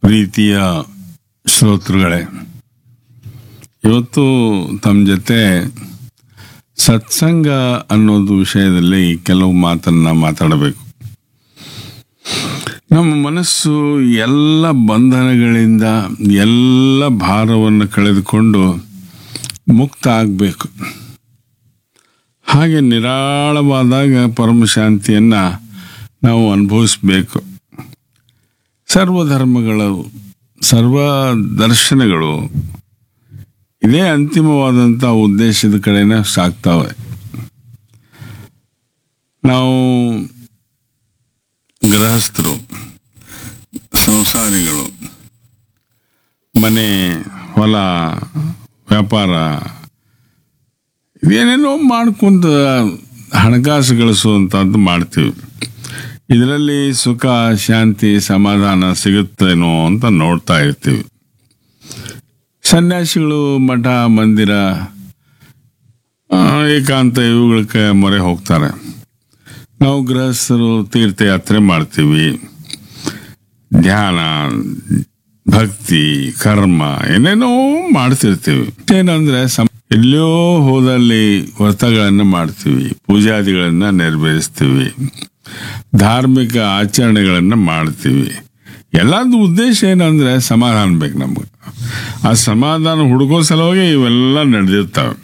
ಪ್ರೀತಿಯ ಶ್ರೋತೃಗಳೇ ಇವತ್ತು ತಮ್ಮ ಜೊತೆ ಸತ್ಸಂಗ ಅನ್ನೋದು ವಿಷಯದಲ್ಲಿ ಕೆಲವು ಮಾತನ್ನ ಮಾತಾಡಬೇಕು ನಮ್ಮ ಮನಸ್ಸು ಎಲ್ಲ ಬಂಧನಗಳಿಂದ ಎಲ್ಲ ಭಾರವನ್ನು ಕಳೆದುಕೊಂಡು ಮುಕ್ತ ಆಗಬೇಕು ಹಾಗೆ ನಿರಾಳವಾದಾಗ ಪರಮಶಾಂತಿಯನ್ನ ನಾವು ಅನುಭವಿಸಬೇಕು ಸರ್ವಧರ್ಮಗಳು ಸರ್ವ ದರ್ಶನಗಳು ಇದೇ ಅಂತಿಮವಾದಂಥ ಉದ್ದೇಶದ ಕಡೆನೇ ಸಾಗ್ತಾವೆ ನಾವು ಗೃಹಸ್ಥರು ಸಂಸಾರಿಗಳು ಮನೆ ಹೊಲ ವ್ಯಾಪಾರ ಇದೇನೇನೋ ಮಾಡ್ಕೊಂತ ಹಣಕಾಸು ಗಳಿಸುವಂಥದ್ದು ಮಾಡ್ತೀವಿ ಇದರಲ್ಲಿ ಸುಖ ಶಾಂತಿ ಸಮಾಧಾನ ಸಿಗುತ್ತೇನೋ ಅಂತ ನೋಡ್ತಾ ಇರ್ತೀವಿ ಸನ್ಯಾಸಿಗಳು ಮಠ ಮಂದಿರ ಆ, ಏಕಾಂತ ಇವುಗಳಕ್ಕೆ ಮೊರೆ ಹೋಗ್ತಾರೆ ನಾವು ಗೃಹಸ್ಥರು ತೀರ್ಥಯಾತ್ರೆ ಮಾಡ್ತೀವಿ ಧ್ಯಾನ ಭಕ್ತಿ ಕರ್ಮ ಏನೇನೋ ಮಾಡ್ತಿರ್ತೀವಿ ಏನಂದ್ರೆ ಸಂ- ಎಲ್ಲೋ ಹೋದಲ್ಲಿ ವ್ರತಗಳನ್ನು ಮಾಡ್ತೀವಿ ಪೂಜಾದಿಗಳನ್ನ ನೆರವೇರಿಸ್ತೀವಿ ಧಾರ್ಮಿಕ ಆಚರಣೆಗಳನ್ನ ಮಾಡ್ತೀವಿ ಎಲ್ಲಾದ ಉದ್ದೇಶ ಏನಂದ್ರೆ ಸಮಾಧಾನ ಬೇಕು ನಮ್ಗೆ ಆ ಸಮಾಧಾನ ಹುಡುಕೋ ಸಲುವಾಗಿ ಇವೆಲ್ಲ ನಡೆದಿರ್ತಾವೆ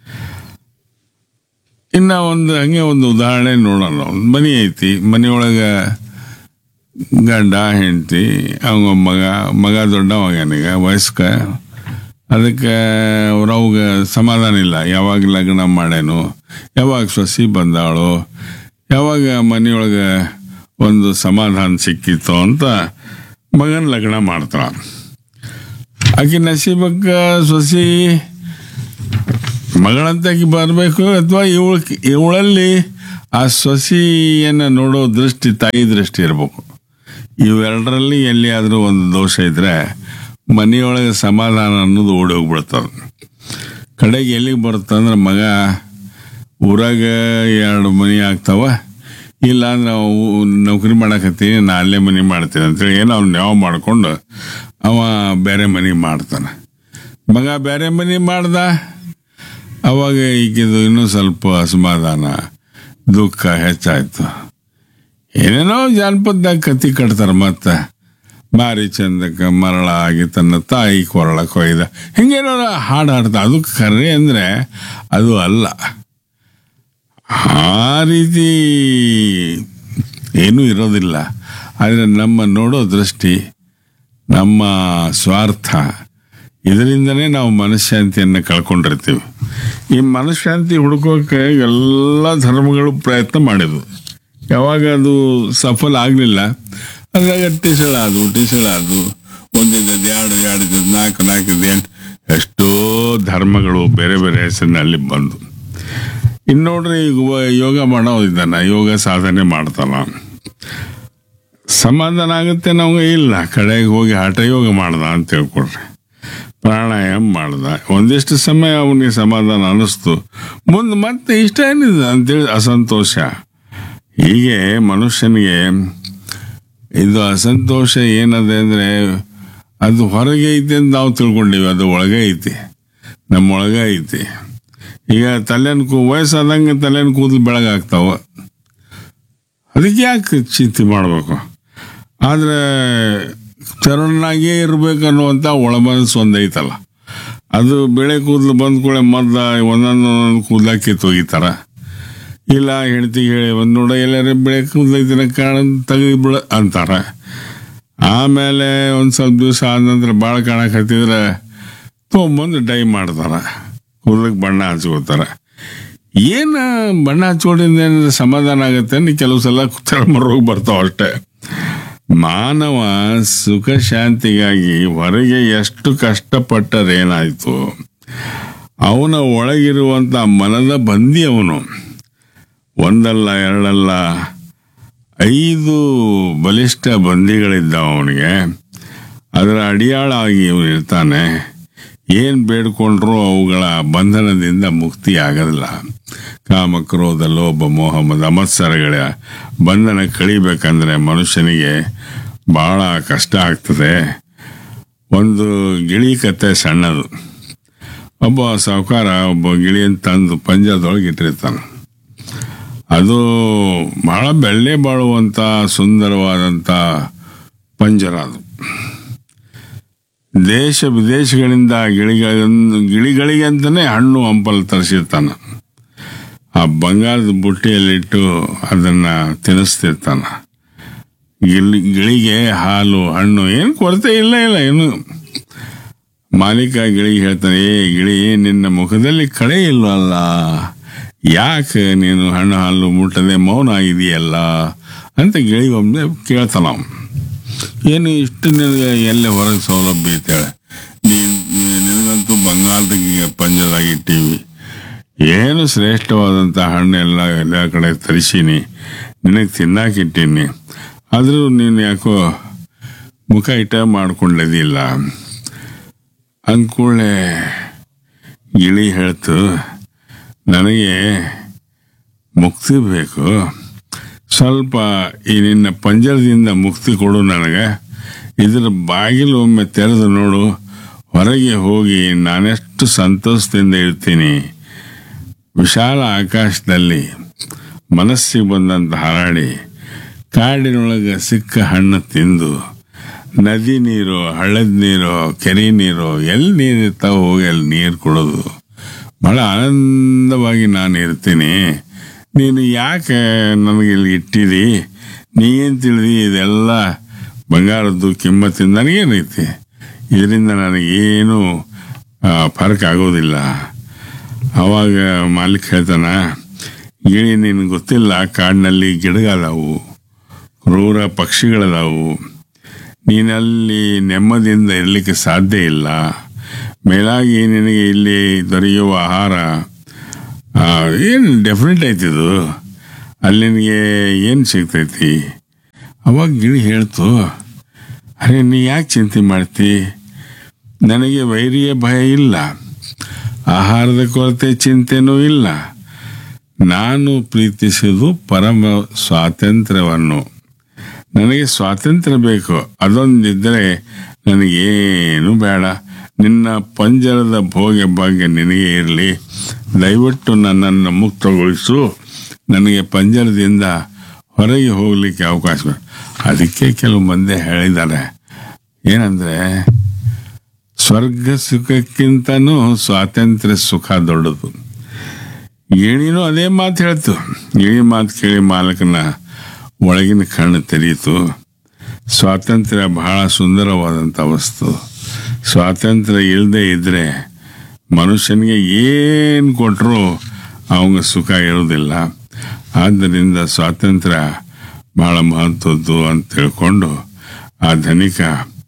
ಇನ್ನ ಒಂದು ಹಂಗೆ ಒಂದು ಉದಾಹರಣೆ ನೋಡೋಣ ಒಂದು ಮನೆ ಐತಿ ಮನೆಯೊಳಗೆ ಗಂಡ ಹೆಂಡತಿ ಅವಂಗ ಮಗ ಮಗ ದೊಡ್ಡ ಮಗನಿಗ ವಯಸ್ಕ ಅದಕ್ಕೆ ಅವ್ರವಾಗ ಸಮಾಧಾನ ಇಲ್ಲ ಯಾವಾಗ ಲಗ್ನ ಮಾಡ್ಯಾನು ಯಾವಾಗ ಸೊಸಿ ಬಂದಾಳು ಯಾವಾಗ ಮನೆಯೊಳಗೆ ಒಂದು ಸಮಾಧಾನ ಸಿಕ್ಕಿತ್ತು ಅಂತ ಮಗನ ಲಗ್ನ ಮಾಡ್ತಾಳ ಆಕೆ ನಸೀಬಕ್ಕ ಸೊಸಿ ಮಗಳಂತಾಗಿ ಬರಬೇಕು ಅಥವಾ ಇವಳ ಇವಳಲ್ಲಿ ಆ ಸೊಸಿಯನ್ನ ನೋಡೋ ದೃಷ್ಟಿ ತಾಯಿ ದೃಷ್ಟಿ ಇರಬೇಕು ಇವೆರಡರಲ್ಲಿ ಎಲ್ಲಿಯಾದರೂ ಒಂದು ದೋಷ ಇದ್ರೆ ಮನೆಯೊಳಗೆ ಸಮಾಧಾನ ಅನ್ನೋದು ಓಡಿ ಹೋಗ್ಬಿಡ್ತದೆ ಕಡೆಗೆ ಎಲ್ಲಿಗೆ ಬರುತ್ತಂದ್ರೆ ಮಗ ಊರಾಗ ಎರಡು ಮನೆ ಆಗ್ತಾವ ಇಲ್ಲ ಅಂದ್ರೆ ನಾವು ನೌಕರಿ ಮಾಡಕತ್ತೀನಿ ನಾ ಅಲ್ಲೇ ಮನೆ ಮಾಡ್ತೀನಿ ಅಂತೇಳಿ ಏನೋ ಅವ್ನು ಯಾವ ಮಾಡ್ಕೊಂಡು ಅವ ಬೇರೆ ಮನೆ ಮಾಡ್ತಾನೆ ಮಗ ಬೇರೆ ಮನೆ ಮಾಡ್ದ ಅವಾಗ ಈಗಿದು ಇನ್ನೂ ಸ್ವಲ್ಪ ಅಸಮಾಧಾನ ದುಃಖ ಹೆಚ್ಚಾಯ್ತು ಏನೇನೋ ಜಾನಪದದಾಗ ಕತಿ ಕಟ್ತಾರ ಮತ್ತೆ ಮಾರಿ ಚಂದಕ್ಕ ಮರಳ ಆಗಿ ತನ್ನ ತಾಯಿ ಕೊರಳ ಕೊಯ್ದ ಹಿಂಗೇನೋ ಹಾಡು ಹಾಡ್ತಾ ಅದು ಕರೆ ಅಂದ್ರೆ ಅದು ಅಲ್ಲ ಆ ರೀತಿ ಏನೂ ಇರೋದಿಲ್ಲ ಆದರೆ ನಮ್ಮ ನೋಡೋ ದೃಷ್ಟಿ ನಮ್ಮ ಸ್ವಾರ್ಥ ಇದರಿಂದನೇ ನಾವು ಮನಃಶಾಂತಿಯನ್ನು ಕಳ್ಕೊಂಡಿರ್ತೀವಿ ಈ ಮನಃಶಾಂತಿ ಹುಡುಕೋಕೆ ಎಲ್ಲ ಧರ್ಮಗಳು ಪ್ರಯತ್ನ ಮಾಡಿದ್ವು ಯಾವಾಗ ಅದು ಸಫಲ ಆಗಲಿಲ್ಲ ಅದಾಗ ಟಿಸಳ ಅದು ಟಿಸಳ ಅದು ಒಂದಿದ್ದದ್ದು ಎರಡು ಎರಡು ನಾಲ್ಕು ನಾಲ್ಕು ಎಂಟು ಎಷ್ಟೋ ಧರ್ಮಗಳು ಬೇರೆ ಬೇರೆ ಹೆಸರಿನಲ್ಲಿ ಬಂದು ಇನ್ನು ನೋಡ್ರಿ ಈಗ ಒಬ್ಬ ಯೋಗ ಮಾಡೋದಿದ್ದಾನ ಯೋಗ ಸಾಧನೆ ಮಾಡ್ತಾನ ಸಮಾಧಾನ ಆಗುತ್ತೆ ನಮ್ಗೆ ಇಲ್ಲ ಕಡೆಗೆ ಹೋಗಿ ಹಠ ಯೋಗ ಮಾಡ್ದ ಅಂತ ತಿಳ್ಕೊಡ್ರಿ ಪ್ರಾಣಾಯಾಮ ಮಾಡ್ದ ಒಂದಿಷ್ಟು ಸಮಯ ಅವನಿಗೆ ಸಮಾಧಾನ ಅನ್ನಿಸ್ತು ಮುಂದೆ ಮತ್ತೆ ಇಷ್ಟ ಏನಿದೆ ಅಂತೇಳಿ ಅಸಂತೋಷ ಹೀಗೆ ಮನುಷ್ಯನಿಗೆ ಇದು ಅಸಂತೋಷ ಏನದೆ ಅಂದ್ರೆ ಅದು ಹೊರಗೆ ಐತಿ ಅಂತ ನಾವು ತಿಳ್ಕೊಂಡಿವಿ ಅದು ಒಳಗೆ ಐತಿ ನಮ್ಮ ಒಳಗೆ ಐತಿ ಈಗ ತಲೆನ ಕೂ ವಯಸ್ಸಾದಂಗೆ ತಲೆನ ಕೂದಲು ಬೆಳಗಾಗ್ತಾವ ಅದಕ್ಕೆ ಯಾಕೆ ಚಿಂತೆ ಮಾಡಬೇಕು ಆದರೆ ಚರಣನಾಗಿಯೇ ಇರಬೇಕು ಅನ್ನುವಂಥ ಒಳಮನಸ್ಸು ಒಂದೈತಲ್ಲ ಅದು ಬೆಳೆ ಕೂದಲು ಬಂದ ಕೂಡಲೇ ಮದ್ದ ಒಂದೊಂದು ಒಂದೊಂದು ಕೂದಲ ಕಿತ್ತೋಗಿತಾರ ಇಲ್ಲ ಹೆಂಡ್ತಿಗೆ ಹೇಳಿ ಒಂದು ನೋಡ ಎಲ್ಲಾರ ಬೆಳೆ ಕೂದಲೈತಿನ ಕಾಣ ತೆಗಿಬಿಡ ಅಂತಾರ ಆಮೇಲೆ ಒಂದು ಸ್ವಲ್ಪ ದಿವಸ ಆದ ನಂತರ ಭಾಳ ಕಾಣಕತ್ತಿದ್ರೆ ತೊಗೊಂಬಂದು ಡೈ ಮಾಡ್ತಾರ ಕೂದಲಿಗೆ ಬಣ್ಣ ಹಚ್ಕೋತಾರ ಏನು ಬಣ್ಣ ಹಚ್ಕೊಂಡಿಂದ ಏನಾದ್ರೆ ಸಮಾಧಾನ ಆಗುತ್ತೆ ಅಂದ್ರೆ ಕೆಲವು ಸಲ ಚರ್ಮ ರೋಗ ಬರ್ತಾವ ಅಷ್ಟೇ ಮಾನವ ಸುಖ ಶಾಂತಿಗಾಗಿ ಹೊರಗೆ ಎಷ್ಟು ಕಷ್ಟಪಟ್ಟರೇನಾಯ್ತು ಅವನ ಒಳಗಿರುವಂತ ಮನದ ಬಂದಿ ಅವನು ಒಂದಲ್ಲ ಎರಡಲ್ಲ ಐದು ಬಲಿಷ್ಠ ಬಂದಿಗಳಿದ್ದಾವ ಅವನಿಗೆ ಅದರ ಅಡಿಯಾಳ ಆಗಿ ಇವನು ಇರ್ತಾನೆ ಏನ್ ಬೇಡ್ಕೊಂಡ್ರೂ ಅವುಗಳ ಬಂಧನದಿಂದ ಮುಕ್ತಿ ಆಗೋದಿಲ್ಲ ಕಾಮ ಕ್ರೋಧ ಲೋಭ ಮೋಹ ಮದ ಮತ್ಸರಗಳ ಬಂಧನ ಕಳಿಬೇಕಂದ್ರೆ ಮನುಷ್ಯನಿಗೆ ಬಹಳ ಕಷ್ಟ ಆಗ್ತದೆ ಒಂದು ಗಿಳಿ ಕತೆ ಸಣ್ಣದು ಒಬ್ಬ ಸಾಹುಕಾರ ಒಬ್ಬ ಗಿಳಿಯನ್ನು ತಂದು ಪಂಜರದೊಳಗೆ ಇಟ್ಟಿರ್ತಾನೆ ಅದು ಬಹಳ ಬೆಳ್ಳೆ ಬಾಳುವಂಥ ಸುಂದರವಾದಂಥ ಪಂಜರ ಅದು ದೇಶ ವಿದೇಶಗಳಿಂದ ಗಿಳಿಗಳ ಗಿಳಿಗಳಿಗೆ ಅಂತಲೇ ಹಣ್ಣು ಹಂಪಲು ತರಿಸಿರ್ತಾನೆ ಆ ಬಂಗಾರದ ಬುಟ್ಟಿಯಲ್ಲಿಟ್ಟು ಅದನ್ನು ತಿನ್ನಿಸ್ತಿರ್ತಾನೆ ಗಿಳಿ ಗಿಳಿಗೆ ಹಾಲು ಹಣ್ಣು ಏನು ಕೊರತೆ ಇಲ್ಲ ಇಲ್ಲ ಏನು ಮಾಲೀಕ ಗಿಳಿಗೆ ಹೇಳ್ತಾನೆ ಏ ಗಿಳಿ ನಿನ್ನ ಮುಖದಲ್ಲಿ ಕಳೆ ಇಲ್ವಲ್ಲ ಯಾಕೆ ನೀನು ಹಣ್ಣು ಹಾಲು ಮುಟ್ಟದೆ ಮೌನ ಆಗಿದೆಯಲ್ಲ ಅಂತ ಗಿಳಿ ಒಮ್ಮೆ ಕೇಳ್ತಾನ ಅವ್ನು. ಏನು ಇಷ್ಟು ನಿನಗೆ ಎಲ್ಲೇ ಹೊರಗೆ ಸೌಲಭ್ಯ ಐತೇಳೆ ನೀನು ನಿನಗಂತೂ ಬಂಗಾರದ ಪಂಜದಾಗ ಇಟ್ಟೀವಿ ಏನು ಶ್ರೇಷ್ಠವಾದಂಥ ಹಣ್ಣು ಎಲ್ಲ ಎಲ್ಲ ಕಡೆ ತರಿಸೀನಿ ನಿನಗೆ ತಿನ್ನಾಕಿಟ್ಟೀನಿ ಆದರೂ ನೀನು ಯಾಕೋ ಮುಖ ಇಟ್ಟ ಮಾಡ್ಕೊಂಡದಿಲ್ಲ ಅಂದ್ಕೂಡಲೇ ಗಿಳಿ ಹೇಳ್ತು ನನಗೆ ಮುಕ್ತಿ ಬೇಕು ಸ್ವಲ್ಪ ಈ ನಿನ್ನ ಪಂಜರದಿಂದ ಮುಕ್ತಿ ಕೊಡು ನನಗೆ ಇದರ ಬಾಗಿಲು ಒಮ್ಮೆ ತೆರೆದು ನೋಡು ಹೊರಗೆ ಹೋಗಿ ನಾನೆಷ್ಟು ಸಂತೋಷದಿಂದ ಇರ್ತೀನಿ ವಿಶಾಲ ಆಕಾಶದಲ್ಲಿ ಮನಸ್ಸಿಗೆ ಬಂದಂತ ಹಾರಾಡಿ ಕಾಡಿನೊಳಗೆ ಸಿಕ್ಕ ಹಣ್ಣು ತಿಂದು ನದಿ ನೀರು ಹಳ್ಳದ ನೀರು ಕೆರೆ ನೀರು ಎಲ್ಲಿ ನೀರು ಇರ್ತಾವ ಹೋಗಿ ಅಲ್ಲಿ ನೀರು ಕೊಡೋದು ಬಹಳ ಆನಂದವಾಗಿ ನಾನು ಇರ್ತೀನಿ ನೀನು ಯಾಕೆ ನನಗೆ ಇಲ್ಲಿ ಇಟ್ಟಿದಿ ನೀ ಏನು ತಿಳಿದಿ ಇದೆಲ್ಲ ಬಂಗಾರದ್ದು ಕಿಮ್ಮತ್ತಿಂದ ನನಗೇನೈತಿ ಇದರಿಂದ ನನಗೇನು ಆ, ಫರಕ್ ಆಗೋದಿಲ್ಲ ಅವಾಗ ಮಾಲೀಕ್ ಹೇಳ್ತಾನ ಗಿಳಿ ನಿನಗೆ ಗೊತ್ತಿಲ್ಲ ಕಾಡಿನಲ್ಲಿ ಗಿಡಗಳದಾವು ಕ್ರೂರ ಪಕ್ಷಿಗಳದಾವು ನೀನಲ್ಲಿ ನೆಮ್ಮದಿಯಿಂದ ಇರಲಿಕ್ಕೆ ಸಾಧ್ಯ ಇಲ್ಲ ಮೇಲಾಗಿ ನಿನಗೆ ಇಲ್ಲಿ ದೊರೆಯುವ ಆಹಾರ ಏನು ಡೆಫಿನೆಟ್ ಐತಿದು ಅಲ್ಲಿ ನಿನಗೆ ಏನು ಸಿಗ್ತೈತಿ ಅವಾಗ ಗಿಳಿ ಹೇಳ್ತು ಅರೆ ನೀ ಯಾಕೆ ಚಿಂತೆ ಮಾಡ್ತಿ ನನಗೆ ವೈರಿಯ ಭಯ ಇಲ್ಲ ಆಹಾರದ ಕೊರತೆ ಚಿಂತೆನೂ ಇಲ್ಲ ನಾನು ಪ್ರೀತಿಸುವುದು ಪರಮ ಸ್ವಾತಂತ್ರ್ಯವನ್ನು ನನಗೆ ಸ್ವಾತಂತ್ರ್ಯ ಬೇಕು ಅದೊಂದಿದ್ದರೆ ನನಗೇನು ಬೇಡ ನಿನ್ನ ಪಂಜರದ ಭೋಗ್ಯ ಭಾಗ್ಯ ನಿನಗೆ ಇರಲಿ ದಯವಿಟ್ಟು ನನ್ನನ್ನು ಮುಕ್ತಗೊಳಿಸು ನನಗೆ ಪಂಜರದಿಂದ ಹೊರಗೆ ಹೋಗಲಿಕ್ಕೆ ಅವಕಾಶ ಕೊಡು. ಅದಕ್ಕೆ ಕೆಲವು ಮಂದಿ ಹೇಳಿದ್ದಾರೆ ಏನಂದ್ರೆ ಸ್ವರ್ಗ ಸುಖಕ್ಕಿಂತನೂ ಸ್ವಾತಂತ್ರ್ಯ ಸುಖ ದೊಡ್ಡದು ಗಿಣಿನೂ ಅದೇ ಮಾತು ಹೇಳ್ತು ಗಿಳಿ ಮಾತು ಕೇಳಿ ಮಾಲಕನ ಒಳಗಿನ ಕಣ್ಣು ತೆರೀತು ಸ್ವಾತಂತ್ರ್ಯ ಬಹಳ ಸುಂದರವಾದಂಥ ವಸ್ತು ಸ್ವಾತಂತ್ರ್ಯ ಇಲ್ಲದೆ ಇದ್ದರೆ ಮನುಷ್ಯನಿಗೆ ಏನು ಕೊಟ್ಟರೂ ಅವಂಗೆ ಸುಖ ಇರೋದಿಲ್ಲ ಆದ್ದರಿಂದ ಸ್ವಾತಂತ್ರ್ಯ ಬಹಳ ಮಹತ್ವದ್ದು ಅಂತ ತಿಳ್ಕೊಂಡು ಆ ಧನಿಕ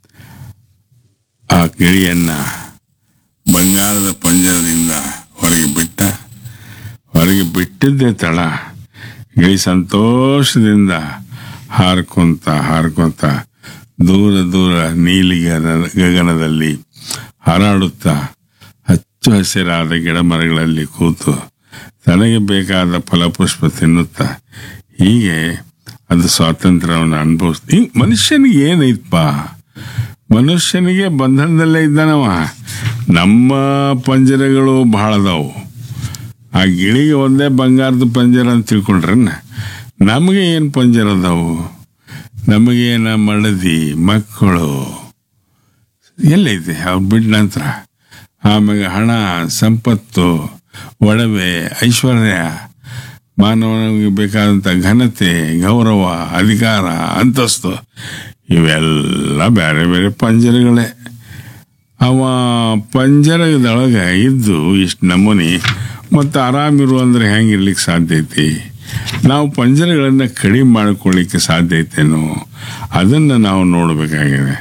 ಆ ಗಿಳಿಯನ್ನ ಬಂಗಾರದ ಪಂಜರದಿಂದ ಹೊರಗೆ ಬಿಟ್ಟ ಹೊರಗೆ ಬಿಟ್ಟಿದ್ದೇ ತಡ ಗಿಳಿ ಸಂತೋಷದಿಂದ ಹಾರ್ಕೊಂತ ಹಾರ್ಕೊಂತ ದೂರ ದೂರ ನೀಲಿ ಗಗನ- ಗಗನದಲ್ಲಿ ಹಾರಾಡುತ್ತಾ ಹಚ್ಚು ಹಸಿರಾದ ಗಿಡ ಮರಗಳಲ್ಲಿ ಕೂತು ತನಗೆ ಬೇಕಾದ ಫಲಪುಷ್ಪ ತಿನ್ನುತ್ತಾ ಹೀಗೆ ಅದು ಸ್ವಾತಂತ್ರ್ಯವನ್ನು ಅನುಭವಿಸ್ ಹಿಂಗ್ ಮನುಷ್ಯನಿಗೆ ಏನೈತಪ್ಪ ಮನುಷ್ಯನಿಗೆ ಬಂಧನದಲ್ಲೇ ಇದ್ದಾನವ ನಮ್ಮ ಪಂಜರಗಳು ಬಹಳ ಅದಾವು ಆ ಗಿಳಿಗೆ ಒಂದೇ ಬಂಗಾರದ ಪಂಜರ ಅಂತ ತಿಳ್ಕೊಂಡ್ರನ್ನ ನಮಗೆ ಏನು ಪಂಜರ ಅದಾವು ನಮಗೇನ ಮಡದಿ ಮಕ್ಕಳು ಎಲ್ಲೈತೆ ಅವ್ರು ಬಿಟ್ಟ ನಂತರ ಆಮೇಲೆ ಹಣ ಸಂಪತ್ತು ಒಡವೆ ಐಶ್ವರ್ಯ ಮಾನವನಿಗೆ ಬೇಕಾದಂಥ ಘನತೆ ಗೌರವ ಅಧಿಕಾರ ಅಂತಸ್ತು ಇವೆಲ್ಲ ಬೇರೆ ಬೇರೆ ಪಂಜರಗಳೇ ಅವ ಪಂಜರದೊಳಗೆ ಇದ್ದು ಇಷ್ಟು ನಮೂನಿ ಮತ್ತು ಆರಾಮಿರು ಅಂದ್ರೆ ಹೆಂಗಿರ್ಲಿಕ್ಕೆ ಸಾಧ್ಯ ಐತಿ ನಾವು ಪಂಜರಗಳನ್ನು ಕಡಿಮೆ ಮಾಡ್ಕೊಳ್ಳಿಕ್ಕೆ ಸಾಧ್ಯ ಐತೇನೋ ಅದನ್ನು ನಾವು ನೋಡಬೇಕಾಗಿದೆ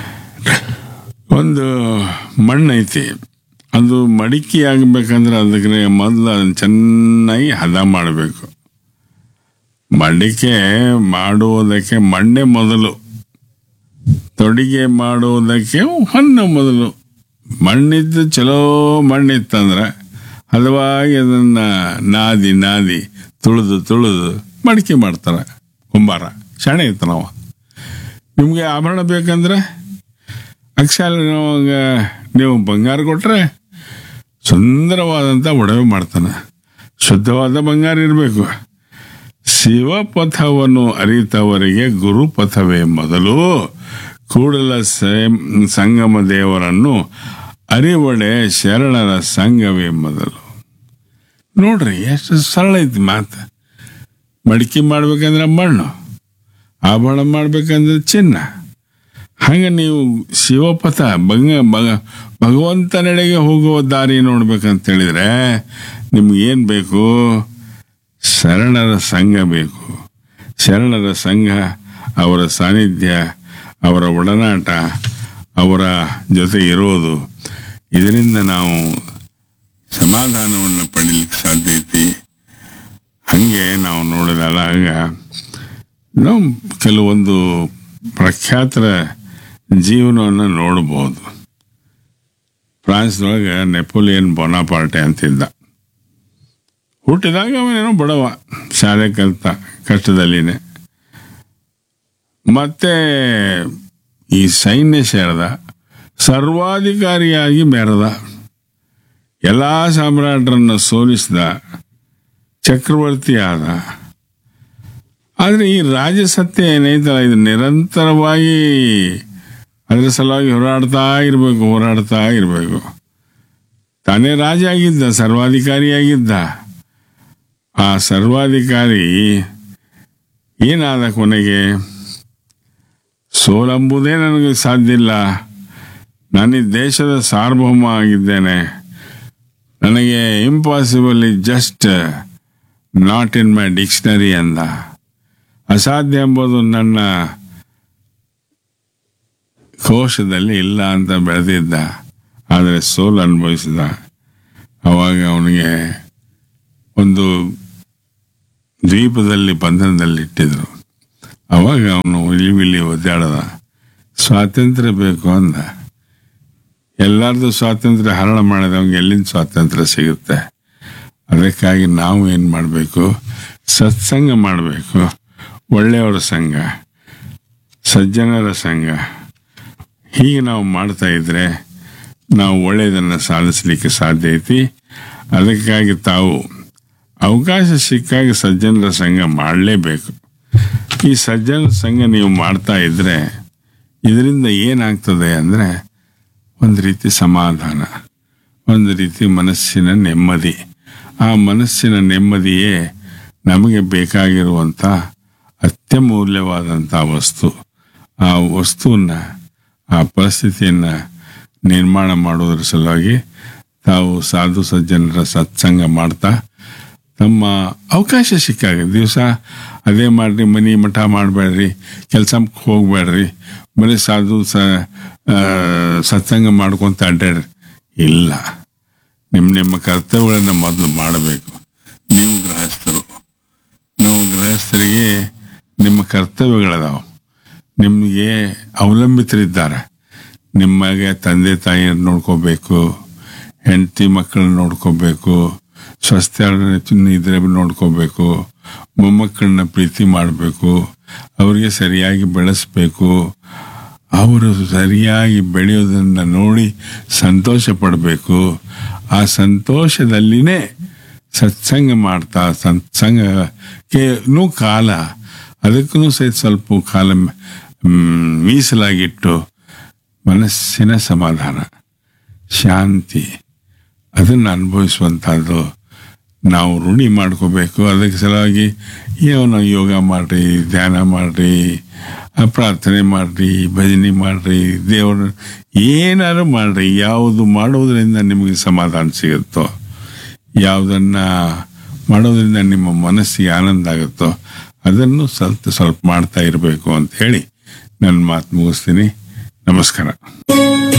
ಒಂದು ಮಣ್ಣು ಐತಿ ಅದು ಮಡಿಕೆ ಆಗಬೇಕಂದ್ರೆ ಅದಕ್ಕೆ ಮೊದಲು ಅದನ್ನು ಚೆನ್ನಾಗಿ ಹದ ಮಾಡಬೇಕು ಮಡಿಕೆ ಮಾಡುವುದಕ್ಕೆ ಮಣ್ಣೆ ಮೊದಲು ತೊಡಿಗೆ ಮಾಡುವುದಕ್ಕೆ ಹಣ್ಣು ಮೊದಲು ಮಣ್ಣಿದ್ದು ಚಲೋ ಮಣ್ಣಿತ್ತಂದ್ರೆ ಹದವಾಗಿ ಅದನ್ನು ನಾದಿ ನಾದಿ ತುಳಿದು ತುಳಿದು ಮಡಿಕೆ ಮಾಡ್ತಾರೆ ಕುಂಬಾರ ಶಾಣೆ ಇರ್ತಾನವ ನಿಮಗೆ ಆಭರಣ ಬೇಕಂದ್ರೆ ಅಕ್ಷರ ನೀವು ಬಂಗಾರ ಕೊಟ್ರೆ ಸುಂದರವಾದಂಥ ಒಡವೆ ಮಾಡ್ತಾನೆ ಶುದ್ಧವಾದ ಬಂಗಾರ ಇರಬೇಕು ಶಿವಪಥವನ್ನು ಅರಿತವರಿಗೆ ಗುರುಪಥವೇ ಮೊದಲು ಕೂಡಲ ಸೇ- ಸಂಗಮ ದೇವರನ್ನು ಅರಿವಡೆ ಶರಣರ ಸಂಘವೇ ಮೊದಲು ನೋಡ್ರಿ ಎಷ್ಟು ಸರಳ ಐತಿ ಮಾತು ಮಡಿಕೆ ಮಾಡ್ಬೇಕಂದ್ರೆ ಮಣ್ಣು ಆಭರಣ ಮಾಡ್ಬೇಕಂದ್ರೆ ಚಿನ್ನ ಹಂಗೆ ನೀವು ಶಿವಪಥ ಭಂಗ ಭಗ ಭಗವಂತನೆಡೆಗೆ ಹೋಗುವ ದಾರಿ ನೋಡ್ಬೇಕಂತ ಹೇಳಿದ್ರೆ ನಿಮ್ಗೆ ಏನು ಬೇಕು ಶರಣರ ಸಂಘ ಬೇಕು ಶರಣರ ಸಂಘ ಅವರ ಸಾನ್ನಿಧ್ಯ ಅವರ ಒಡನಾಟ ಅವರ ಜೊತೆ ಇರೋದು ಇದರಿಂದ ನಾವು ಸಮಾಧಾನವನ್ನು ಪಡೀಲಿಕ್ಕೆ ಸಾಧ್ಯ ಐತಿ ಹಂಗೆ ನಾವು ನೋಡಿದಾಗ ನಾವು ಕೆಲವೊಂದು ಪ್ರಖ್ಯಾತರ ಜೀವನವನ್ನು ನೋಡಬಹುದು ಫ್ರಾನ್ಸ್ದೊಳಗೆ ನೆಪೋಲಿಯನ್ ಬೊನಾಪಾರ್ಟೆ ಅಂತಿದ್ದ ಹುಟ್ಟಿದಾಗ ಅವನೇನೋ ಬಡವ ಶಾಲೆ ಕಲ್ತ ಕಷ್ಟದಲ್ಲಿನೇ ಮತ್ತೆ ಈ ಸೈನ್ಯ ಸೇರಿದ ಸರ್ವಾಧಿಕಾರಿಯಾಗಿ ಮೆರೆದ ಎಲ್ಲ ಸಾಮ್ರಾಟರನ್ನು ಸೋಲಿಸಿದ ಚಕ್ರವರ್ತಿ ಆದ ಆದರೆ ಈ ರಾಜಸತ್ಯ ಏನೈತಲ್ಲ ಇದು ನಿರಂತರವಾಗಿ ಅದರ ಸಲುವಾಗಿ ಹೋರಾಡ್ತಾ ಇರಬೇಕು ಹೋರಾಡ್ತಾ ಇರಬೇಕು ತಾನೇ ರಾಜ ಆಗಿದ್ದ ಸರ್ವಾಧಿಕಾರಿಯಾಗಿದ್ದ ಆ ಸರ್ವಾಧಿಕಾರಿ ಏನಾದ ಕೊನೆಗೆ ಸೋಲಂಬುದೇ ನನಗೆ ಸಾಧ್ಯ ಇಲ್ಲ ನಾನು ಈ ದೇಶದ ಸಾರ್ವಭೌಮ ಆಗಿದ್ದೇನೆ ನನಗೆ impossible is just not in my dictionary ಅಂದ ಅಸಾಧ್ಯ ಎಂಬುದು ನನ್ನ ಕೋಶದಲ್ಲಿ ಇಲ್ಲ ಅಂತ ಬೆಳೆದಿದ್ದ ಆದರೆ ಸೋಲು ಅನುಭವಿಸಿದ ಅವಾಗ ಅವನಿಗೆ ಒಂದು ದ್ವೀಪದಲ್ಲಿ ಬಂಧನದಲ್ಲಿಟ್ಟಿದ್ರು ಅವಾಗ ಅವನು ಇಲ್ಲಿ ಇಲ್ಲಿ ಒದ್ದಾಡದ ಸ್ವಾತಂತ್ರ್ಯ ಬೇಕು ಅಂದ ಎಲ್ಲರದು ಸ್ವಾತಂತ್ರ್ಯ ಹರಣ ಮಾಡಿದವಂಗೆ ಎಲ್ಲಿಂದ ಸ್ವಾತಂತ್ರ್ಯ ಸಿಗುತ್ತೆ ಅದಕ್ಕಾಗಿ ನಾವು ಏನು ಮಾಡಬೇಕು ಸತ್ಸಂಗ ಮಾಡಬೇಕು ಒಳ್ಳೆಯವರ ಸಂಘ ಸಜ್ಜನರ ಸಂಘ ಹೀಗೆ ನಾವು ಮಾಡ್ತಾ ಇದ್ರೆ ನಾವು ಒಳ್ಳೆಯದನ್ನು ಸಾಧಿಸಲಿಕ್ಕೆ ಸಾಧ್ಯ ಐತಿ ಅದಕ್ಕಾಗಿ ತಾವು ಅವಕಾಶ ಸಿಕ್ಕಾಗ ಸಜ್ಜನರ ಸಂಘ ಮಾಡಲೇಬೇಕು ಈ ಸಜ್ಜನರ ಸಂಘ ನೀವು ಮಾಡ್ತಾ ಇದ್ರೆ ಇದರಿಂದ ಏನಾಗ್ತದೆ ಅಂದರೆ ಒಂದು ರೀತಿ ಸಮಾಧಾನ ಒಂದು ರೀತಿ ಮನಸ್ಸಿನ ನೆಮ್ಮದಿ ಆ ಮನಸ್ಸಿನ ನೆಮ್ಮದಿಯೇ ನಮಗೆ ಬೇಕಾಗಿರುವಂಥ ಅತ್ಯಮೂಲ್ಯವಾದಂಥ ವಸ್ತು ಆ ವಸ್ತುವನ್ನು ಆ ಪರಿಸ್ಥಿತಿಯನ್ನು ನಿರ್ಮಾಣ ಮಾಡುವುದರ ಸಲುವಾಗಿ ತಾವು ಸಾಧು ಸಜ್ಜನರ ಸತ್ಸಂಗ ಮಾಡ್ತಾ ತಮ್ಮ ಅವಕಾಶ ಸಿಕ್ಕಾಗ ದಿವಸ ಅದೇ ಮಾಡ್ರಿ ಮನಿ ಮಠ ಮಾಡಬೇಡ್ರಿ ಕೆಲಸಕ್ಕೆ ಹೋಗ್ಬೇಡ್ರಿ ಬರೀ ಸಾಧು ಸ ಆ, ಸತ್ಸಂಗ ಮಾಡ್ಕೊಂತ ಅಡ್ಡಾಡ್ರಿ ಇಲ್ಲ ನಿಮ್ಮ ನಿಮ್ಮ ಕರ್ತವ್ಯಗಳನ್ನು ಮೊದಲು ಮಾಡಬೇಕು ನೀವು ಗೃಹಸ್ಥರು ನಾವು ಗೃಹಸ್ಥರಿಗೆ ನಿಮ್ಮ ಕರ್ತವ್ಯಗಳದಾವ ನಿಮಗೆ ಅವಲಂಬಿತರಿದ್ದಾರೆ ನಿಮಗೆ ತಂದೆ ತಾಯಿಯನ್ನು ನೋಡ್ಕೋಬೇಕು ಹೆಂಡತಿ ಮಕ್ಕಳನ್ನ ನೋಡ್ಕೋಬೇಕು ಸ್ವಸ್ಥ ಇದ್ರೆ ನೋಡ್ಕೋಬೇಕು ಮೊಮ್ಮಕ್ಕಳನ್ನ ಪ್ರೀತಿ ಮಾಡಬೇಕು ಅವರಿಗೆ ಸರಿಯಾಗಿ ಬೆಳೆಸ್ಬೇಕು ಅವರು ಸರಿಯಾಗಿ ಬೆಳೆಯೋದನ್ನು ನೋಡಿ ಸಂತೋಷ ಪಡಬೇಕು ಆ ಸಂತೋಷದಲ್ಲಿನೇ ಸತ್ಸಂಗ ಮಾಡ್ತಾ ಸತ್ಸಂಗಕ್ಕೆ ನೂ ಕಾಲ ಅದಕ್ಕೂ ಸಹಿತ ಸ್ವಲ್ಪ ಕಾಲ ಮ್, ಮೀಸಲಾಗಿಟ್ಟು ಮನಸ್ಸಿನ ಸಮಾಧಾನ ಶಾಂತಿ ಅದನ್ನು ಅನುಭವಿಸುವಂಥದ್ದು ನಾವು ರೂಢಿ ಮಾಡ್ಕೋಬೇಕು ಅದಕ್ಕೆ ಸಲುವಾಗಿ ಏನೋ ಯೋಗ ಮಾಡ್ರಿ ಧ್ಯಾನ ಮಾಡ್ರಿ ಆ ಪ್ರಾರ್ಥನೆ ಮಾಡ್ರಿ ಭಜನೆ ಮಾಡ್ರಿ ದೇವ್ರ ಏನಾದ್ರು ಮಾಡ್ರಿ ಯಾವುದು ಮಾಡೋದ್ರಿಂದ ನಿಮಗೆ ಸಮಾಧಾನ ಸಿಗುತ್ತೋ ಯಾವುದನ್ನ ಮಾಡೋದ್ರಿಂದ ನಿಮ್ಮ ಮನಸ್ಸಿಗೆ ಆನಂದ ಆಗುತ್ತೋ ಅದನ್ನು ಸ್ವಲ್ಪ ಸ್ವಲ್ಪ ಮಾಡ್ತಾ ಇರಬೇಕು ಅಂತ ಹೇಳಿ ನನ್ನ ಮಾತು ಮುಗಿಸ್ತೀನಿ ನಮಸ್ಕಾರ